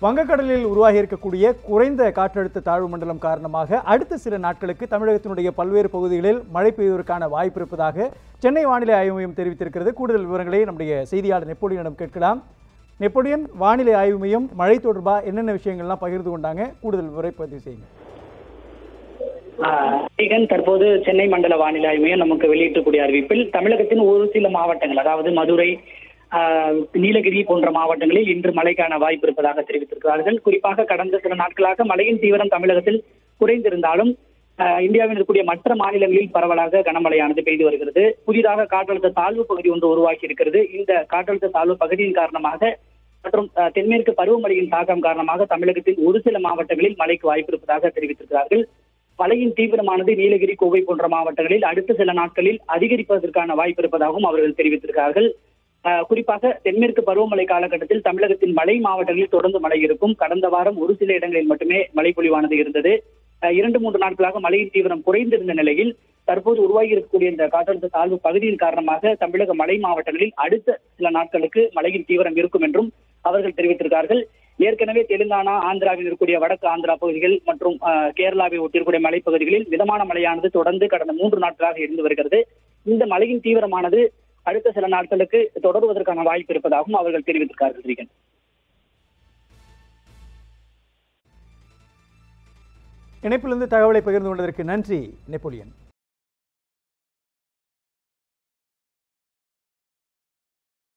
வங்கக்கடலில் உருவாகி இருக்கக்கூடிய குறைந்த காற்றழுத்த தாழ்வு மண்டலம் காரணமாக அடுத்த சில நாட்களுக்கு தமிழகத்தினுடைய பல்வேறு பகுதிகளில் மழை பெய்வதற்கான வாய்ப்பு இருப்பதாக சென்னை வானிலை ஆய்வு மையம் தெரிவித்திருக்கிறது கூடுதல் விவரங்களை நம்முடைய செய்தியாளர் நெப்போலியனிடம் கேட்கலாம் நெப்போலியன் வானிலை ஆய்வு மையம் மழை தொடர்பா என்னென்ன விஷயங்கள்லாம் பகிர்ந்து கொண்டாங்க கூடுதல் விவரை பதிவு செய்யுங்க ஸ்ரீகன் தற்போது சென்னை மண்டல வானிலை ஆய்வு மையம் நமக்கு வெளியிட்டக்கூடிய அறிவிப்பில் தமிழகத்தின் ஒரு சில மாவட்டங்கள் அதாவது மதுரை ஆஹ், நீலகிரி போன்ற மாவட்டங்களில் இன்று மழைக்கான வாய்ப்பு இருப்பதாக தெரிவித்திருக்கிறார்கள் குறிப்பாக கடந்த சில நாட்களாக மழையின் தீவிரம் தமிழகத்தில் குறைந்திருந்தாலும் ஆஹ், இந்தியாவில் இருக்கக்கூடிய மற்ற மாநிலங்களில் பரவலாக கனமழையானது பெய்து வருகிறது புதிதாக காற்றழுத்த தாழ்வு பகுதி ஒன்று உருவாகி இருக்கிறது இந்த காற்றழுத்த தாழ்வு பகுதியின் காரணமாக மற்றும் ஆஹ், தென்மேற்கு பருவமழையின் தாக்கம் காரணமாக தமிழகத்தின் ஒரு சில மாவட்டங்களில் மழைக்கு வாய்ப்பு இருப்பதாக தெரிவித்திருக்கிறார்கள் மழையின் தீவிரமானது நீலகிரி கோவை போன்ற மாவட்டங்களில் அடுத்த சில நாட்களில் அதிகரிப்பதற்கான வாய்ப்பு இருப்பதாகவும் அவர்கள் தெரிவித்திருக்கிறார்கள் ஆஹ் குறிப்பாக தென்மேற்கு பருவமழை காலகட்டத்தில் தமிழகத்தின் மலை மாவட்டங்களில் தொடர்ந்து மழை இருக்கும் கடந்த வாரம் ஒரு சில இடங்களில் மட்டுமே மழை பொழிவானது இருந்தது ஆஹ் இரண்டு மூன்று நாட்களாக மழையின் தீவிரம் குறைந்திருந்த நிலையில் தற்போது உருவாகி இருக்கக்கூடிய இந்த காற்றழுத்த தாழ்வு பகுதியின் காரணமாக தமிழக மலை மாவட்டங்களில் அடுத்த சில நாட்களுக்கு மழையின் தீவிரம் இருக்கும் என்றும் அவர்கள் தெரிவித்திருக்கிறார்கள் ஏற்கனவே தெலுங்கானா ஆந்திராவில் இருக்கக்கூடிய வடக்கு ஆந்திரா பகுதிகள் மற்றும் ஆஹ், கேரளாவை ஒட்டியிருக்கூடிய மலைப்பகுதிகளில் மிதமான மழையானது தொடர்ந்து கடந்த மூன்று நாட்களாக இருந்து வருகிறது இந்த மழையின் தீவிரமானது அடுத்த சில நாட்களுக்கு தொடருவதற்கான வாய்ப்பு இருப்பதாகவும் அவர்கள் தெரிவித்திருக்கிறார்கள் ஸ்ரீகன் இணைப்பிலிருந்து தகவலை பகிர்ந்து கொண்டதற்கு நன்றி நெப்போலியன்